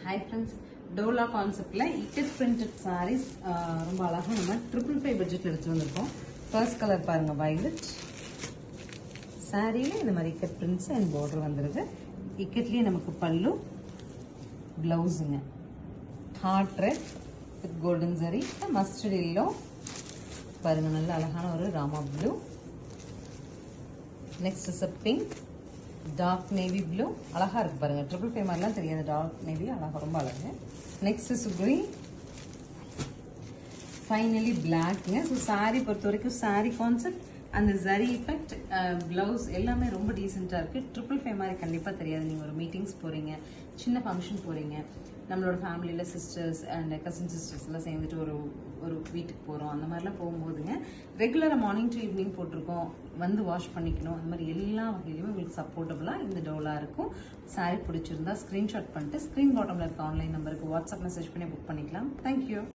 hi friends Dola கான்செப்ட்ல ikat printed saris ரொம்ப அழகா நம்ம ட்ரிபிள் ஃபைவ் பட்ஜெட்ல எடுத்து வந்திருக்கோம் ஃபர்ஸ்ட் கலர் பாருங்க வயலட் சாரியில இந்த மாதிரி இக்கட் பிரிண்ட்ஸ் அண்ட் பார்டர் வந்துருது இக்கட்லயே நமக்கு பல்லு பிளவுஸுங்க ஹார்ட் ரெட் வித் கோல்டன் சரி மஸ்டர்ட் எல்லோ பாருங்க நல்ல அழகான ஒரு Rama blue next is a pink dark navy blue அழகா இருக்கு பாருங்க ட்ரிபிள் ஃபைவ் மாதிரிலாம் தெரியாது டார்க் நேவி அழகா ரொம்ப அழகு நெக்ஸ்ட் இஸ் green ஃபைனலி பிளாக்ங்க ஸோ saree பொறுத்த வரைக்கும் saree கான்செப்ட் அந்த ஜரி எஃபெக்ட் பிளவுஸ் எல்லாமே ரொம்ப டீசெண்டாக இருக்கு ட்ரிபிள் ஃபைவ் மாதிரி கண்டிப்பாக தெரியாது நீங்கள் ஒரு மீட்டிங்ஸ் போறீங்க சின்ன ஃபங்க்ஷன் போறீங்க நம்மளோட ஃபேமிலியில் சிஸ்டர்ஸ் அண்ட் கசின் சிஸ்டர்ஸ் எல்லாம் சேர்ந்துட்டு ஒரு ஒரு வீட்டுக்கு போகிறோம் அந்த மாதிரிலாம் போகும்போதுங்க ரெகுலராக மார்னிங் டு ஈவினிங் போட்டிருக்கோம் வந்து வாஷ் பண்ணிக்கணும் அந்த மாதிரி எல்லா வகையிலுமே உங்களுக்கு சப்போர்ட்டபுளாக இந்த டோலாக இருக்கும் saree பிடிச்சிருந்தா ஸ்க்ரீன்ஷாட் பண்ணிட்டு ஸ்க்ரீன் பாட்டமில் இருக்க ஆன்லைன் நம்பருக்கு வாட்ஸ்அப் மெசேஜ் பண்ணி புக் பண்ணிக்கலாம் தேங்க்யூ